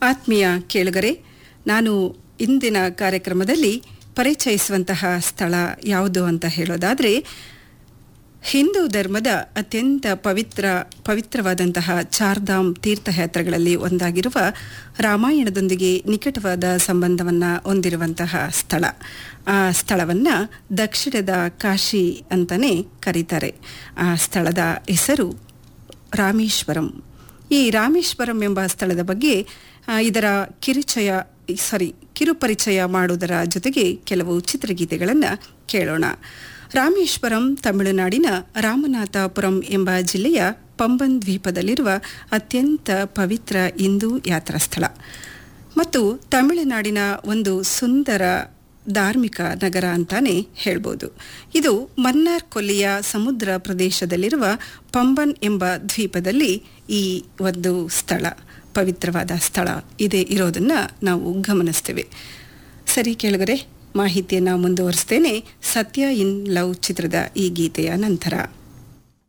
ಆತ್ಮೀಯ ಕೇಳುಗರೆ ನಾನು ಇಂದಿನ ಕಾರ್ಯಕ್ರಮದಲ್ಲಿ ಪರಿಚಯಿಸುವಂತಹ ಸ್ಥಳ ಯಾವುದು ಅಂತ ಹೇಳೋದಾದರೆ ಹಿಂದೂ ಧರ್ಮದ ಅತ್ಯಂತ ಪವಿತ್ರ ಪವಿತ್ರವಾದಂತಹ ಚಾರ್ಧಾಮ್ ತೀರ್ಥಯಾತ್ರೆಗಳಲ್ಲಿ ಒಂದಾಗಿರುವ ರಾಮಾಯಣದೊಂದಿಗೆ ನಿಕಟವಾದ ಸಂಬಂಧವನ್ನು ಹೊಂದಿರುವಂತಹ ಸ್ಥಳ ಆ ಸ್ಥಳವನ್ನು ದಕ್ಷಿಣದ ಕಾಶಿ ಅಂತಲೇ ಕರೀತಾರೆ ಆ ಸ್ಥಳದ ಹೆಸರು ರಾಮೇಶ್ವರಂ ಈ ರಾಮೇಶ್ವರಂ ಎಂಬ ಸ್ಥಳದ ಬಗ್ಗೆ ಆ, ಇದರ ಕಿರುಚಯ ಸಾರಿ ಕಿರುಪರಿಚಯ ಮಾಡುವುದರ ಜೊತೆಗೆ ಕೆಲವು ಚಿತ್ರಗೀತೆಗಳನ್ನು ಕೇಳೋಣ ರಾಮೇಶ್ವರಂ ತಮಿಳುನಾಡಿನ ರಾಮನಾಥಪುರಂ ಎಂಬ ಜಿಲ್ಲೆಯ ಪಂಬನ್ ದ್ವೀಪದಲ್ಲಿರುವ ಅತ್ಯಂತ ಪವಿತ್ರ ಹಿಂದೂ ಯಾತ್ರಾ ಸ್ಥಳ ಮತ್ತು ತಮಿಳುನಾಡಿನ ಒಂದು ಸುಂದರ ಧಾರ್ಮಿಕ ನಗರ ಅಂತಾನೆ ಹೇಳ್ಬೋದು ಇದು ಮನ್ನಾರ್ ಕೊಲ್ಲಿಯ ಸಮುದ್ರ ಪ್ರದೇಶದಲ್ಲಿರುವ ಪಂಬನ್ ಎಂಬ ದ್ವೀಪದಲ್ಲಿ ಈ ಒಂದು ಸ್ಥಳ ಪವಿತ್ರವಾದ ಸ್ಥಳ ಇದೆ ಇರೋದನ್ನು ನಾವು ಗಮನಿಸ್ತೇವೆ ಸರಿ ಕೇಳಿದರೆ ಮಾಹಿತಿಯನ್ನು ಮುಂದುವರಿಸ್ತೇನೆ ಸತ್ಯ ಇನ್ ಲವ್ ಚಿತ್ರದ ಈ ಗೀತೆಯ ನಂತರ